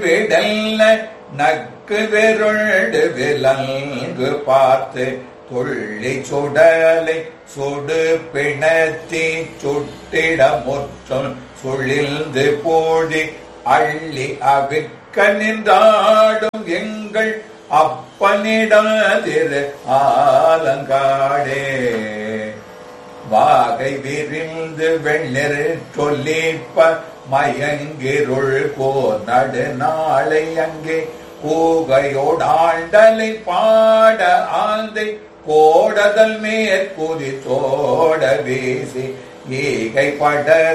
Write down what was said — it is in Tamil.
விடல்ல நக்கு வெருள்டு விலங்கு பார்த்து துள்ளி சுடலை சுடு பிணத்தி சுட்டிட முற்றும் சுழிந்து போடி அள்ளி அவிக்க நின்றாடும் எங்கள் அப்பனிடாதிரு ஆலங்காடே வாகை விரிந்து வெண்ணிறு சொல்லிப்ப மயங்கிருள் கோ நடு நாளை அங்கே கூகையோடாண்டலை பாட ஆந்தை கோடதல் மேற்குதி தோட வீசி ஈகை பட